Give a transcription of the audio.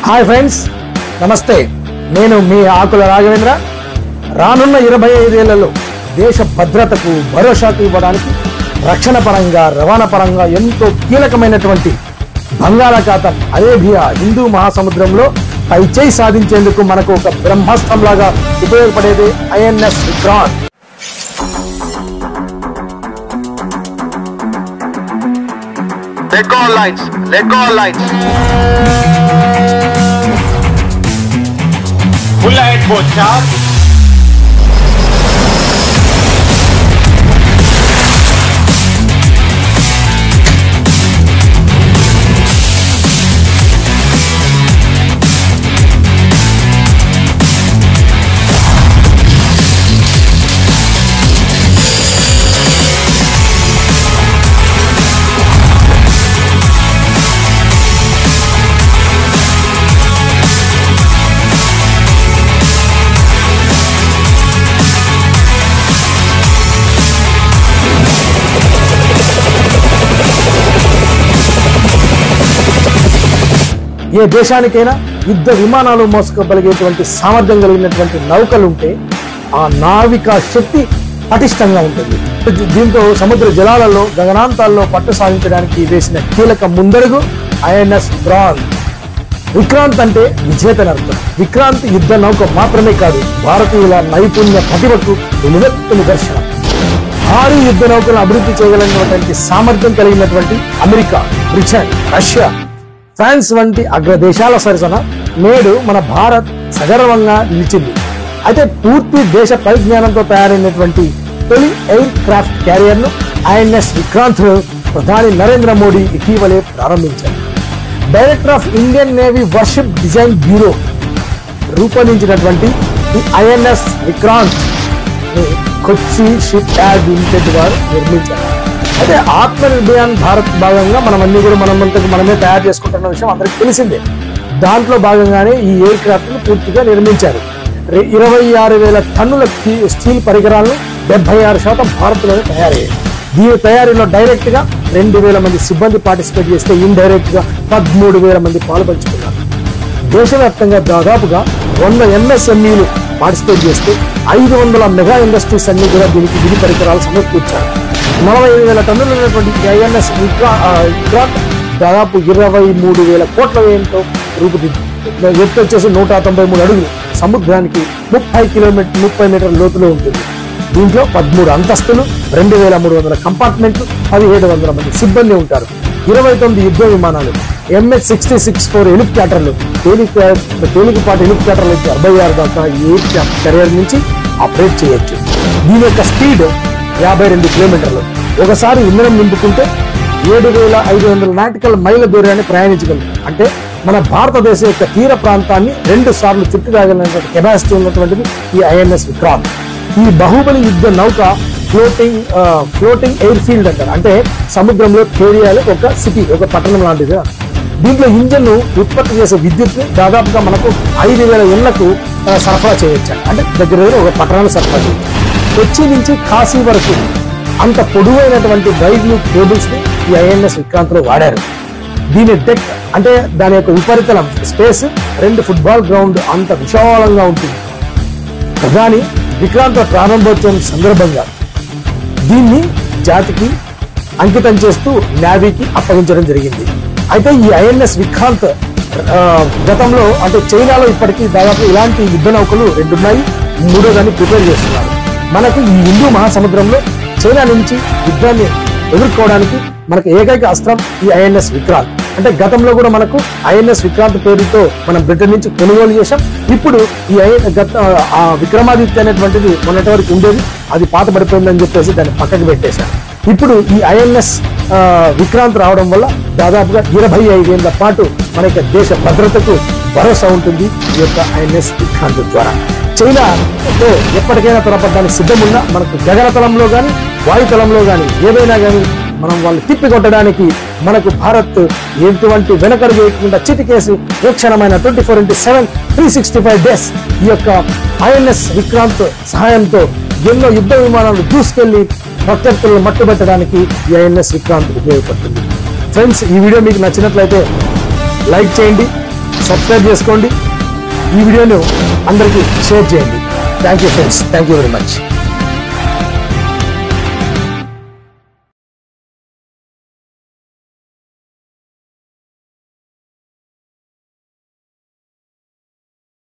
Hi friends నమస్తే నేను మీ ఆకుల రాఘవేంద్ర రానున్న ఇరవై ఐదేళ్లలో దేశ భద్రతకు భరోసాకు ఇవ్వడానికి రక్షణ పరంగా రవాణా పరంగా ఎంతో కీలకమైనటువంటి బంగాళాఖాతం అరేబియా హిందూ మహాసముద్రంలో పై చేయి సాధించేందుకు మనకు ఒక బ్రహ్మాస్త్రంలాగా ఉపయోగపడేది INS Vikrant Let go of lights. Let go of lights. Full ahead both sharp. ఏ దేశానికైనా యుద్ధ విమానాలు మోసుకోగలిగేటువంటి సామర్థ్యం కలిగినటువంటి నౌకలు ఉంటే ఆ నావికా శక్తి పటిష్టంగా ఉంటుంది దీ- దీంతో సముద్ర జలాలలో గగనాంతాల్లో పట్టు సాధించడానికి వేసిన కీలక ముందడుగు ఐఎన్ఎస్ బ్రాన్ విక్రాంత్ అంటే విజేతని అర్థం విక్రాంత్ యుద్ధ నౌక మాత్రమే కాదు భారతీయుల నైపుణ్య ప్రతిభకు నిలువెత్తు నిదర్శనం భారీ యుద్ధ నౌకలను అభివృద్ధి చేయగలిగినటువంటి సామర్థ్యం కలిగినటువంటి అమెరికా బ్రిటన్ రష్యా ఫ్రాన్స్ వంటి అగ్రదేశాల సరసన నేడు మన భారత్ సగర్వంగా నిలిచింది అయితే పూర్తి దేశ పరిజ్ఞానంతో తయారైనటువంటి తొలి ఎయిర్ క్రాఫ్ట్ క్యారియర్ ను ఐఎన్ఎస్ విక్రాంత్ ను ప్రధాని నరేంద్ర మోడీ ఇటీవలే ప్రారంభించారు director of Indian navy warship design bureau రూపొందించినటువంటి ఈ ఐఎన్ఎస్ విక్రాంత్ ని కొచ్చి షిప్ యార్డ్ లిమిటెడ్ వారు నిర్మించారు అయితే ఆత్మ నిర్భయాన్ భారత్ భాగంగా మనం అన్ని కూడా మనం అంతకు మనమే తయారు చేసుకుంటున్న విషయం అందరికీ తెలిసిందే దాంట్లో భాగంగానే ఈ ఎయిర్ క్రాఫ్ట్ ను పూర్తిగా నిర్మించారు రె- ఇరవై ఆరు వేల టన్నుల స్టీ- స్టీల్ పరికరాలను డెబ్బై ఆరు శాతం భారత్లోనే తయారయ్యాయి దీని తయారీలో డైరెక్ట్ గా రెండు వేల మంది సిబ్బంది పార్టిసిపేట్ చేస్తే ఇండైరెక్ట్ గా పదమూడు వేల మంది పాలు పంచుకున్నారు దేశవ్యాప్తంగా దాదాపుగా వంద ఎంఎస్ఎంఈలు పార్టిసిపేట్ చేస్తే ఐదు వందల మెగా ఇండస్ట్రీస్ అన్ని కూడా దీనికి విధి పరికరాలు సమకూర్చారు నలభై ఐదు వేల టన్నులు ఉన్నటువంటి ఐఎన్ఎస్ విక్రాంత్ దాదాపు ఇరవై మూడు వేల కోట్ల వ్యయంతో రూపుదిద్దు ఎత్తు వచ్చేసి నూట తొంభై మూడు అడుగులు సముద్రానికి ముప్పై కిలోమీటర్ ముప్పై మీటర్ల లోతులో ఉంటుంది దీంట్లో పదమూడు అంతస్తులు రెండు వేల మూడు వందల కంపార్ట్మెంట్లు పదిహేడు వందల మంది సిబ్బంది ఉంటారు ఇరవై తొమ్మిది యుద్ధ విమానాలు ఎంహెచ్ సిక్స్టీ సిక్స్ ఫోర్ హెలికాప్టర్లు తేలిక తేలికపాటి హెలికాప్టర్లు వచ్చి అరవై ఆరు దాకా ఈ కెరియర్ నుంచి ఆపరేట్ చేయొచ్చు దీని యొక్క స్పీడ్ యాభై రెండు కిలోమీటర్లు ఒకసారి ఇంధనం నింపుకుంటే ఏడు వేల ఐదు వందల నాటికల్ మైళ్ళ దూరాన్ని ప్రయాణించగలరు అంటే మన భారతదేశం యొక్క తీర ప్రాంతాన్ని రెండు సార్లు చుట్టురాగలిగినటువంటి కెపాసిటీ ఉన్నటువంటిది ఈ ఐఎన్ఎస్ విక్రాంత్ ఈ బాహుబలి యుద్ధ నౌక ఫ్లోటింగ్ ఫ్లోటింగ్ ఎయిర్ ఫీల్డ్ అంటారు అంటే సముద్రంలో తేలియాలి ఒక సిటీ ఒక పట్టణం లాంటిది దీంట్లో ఇంజన్ ఉత్పత్తి చేసే విద్యుత్ దాదాపుగా మనకు ఐదు వేల ఇళ్లకు ఆ, సరఫరా చేయొచ్చు అంటే దగ్గర దగ్గర ఒక పట్టణాన్ని సరఫరా చేయొచ్చు కొచ్చి నుంచి కాశీ వరకు అంత పొడవైనటువంటి రైలు కేబుల్స్ ని ఈ ఐఎన్ఎస్ విక్రాంత్ లో వాడారు దీని డెక్ అంటే దాని యొక్క ఉపరితలం స్పేస్ రెండు ఫుట్బాల్ గ్రౌండ్ అంత విశాలంగా ఉంటుంది ప్రధాని విక్రాంత ప్రారంభోత్సవం సందర్భంగా దీన్ని జాతికి అంకితం చేస్తూ నావీకి అప్పగించడం జరిగింది అయితే ఈ ఐఎన్ఎస్ విక్రాంత్ ఆ, గతంలో అంటే చైనాలో ఇప్పటికీ దాదాపు ఇలాంటి యుద్ధ నౌకలు రెండున్నాయి మూడో దాన్ని ప్రిపేర్ చేస్తున్నారు మనకు ఈ హిందూ మహాసముద్రంలో చైనా నుంచి యుద్ధాన్ని ఎదుర్కోవడానికి మనకు ఏకైక అస్త్రం ఈ ఐఎన్ఎస్ విక్రాంత్ అంటే గతంలో కూడా మనకు ఐఎన్ఎస్ విక్రాంత్ పేరుతో మనం బ్రిటన్ నుంచి కొనుగోలు చేశాం ఇప్పుడు ఈ ఐ- గత ఆ విక్రమాదిత్య అనేటువంటిది మొన్నటి వరకు ఉండేది అది పాత పడిపోయిందని చెప్పేసి దాన్ని పక్కకు పెట్టేశారు ఇప్పుడు ఈ ఐఎన్ఎస్ విక్రాంత్ రావడం వల్ల దాదాపుగా ఇరవై ఐదేళ్ల పాటు మన యొక్క దేశ భద్రతకు భరోసా ఉంటుంది ఈ యొక్క ఐఎన్ఎస్ విక్రాంత్ ద్వారా చైనాతో ఎప్పటికైనా తలపడడానికి సిద్ధమున్నా మనకు గగనతలంలో కానీ వాయుతలంలో కానీ ఏదైనా కానీ మనం వాళ్ళు తిప్పి కొట్టడానికి మనకు భారత్ ఎటువంటి వెనకడుగు వేయకుండా చిటికేసి ఏ క్షణమైన twenty four into seven three sixty five days ఈ యొక్క ఐఎన్ఎస్ విక్రాంత్ సహాయంతో ఎన్నో యుద్ధ విమానాలు దూసుకెళ్లి ప్రత్యర్థులను మట్టుబెట్టడానికి ఈ ఐఎన్ఎస్ విక్రాంత్ ఉపయోగపడుతుంది ఫ్రెండ్స్ ఈ వీడియో మీకు నచ్చినట్లయితే లైక్ చేయండి సబ్స్క్రైబ్ చేసుకోండి ఈ వీడియోను అందరికీ షేర్ చేయండి thank you friends thank you very much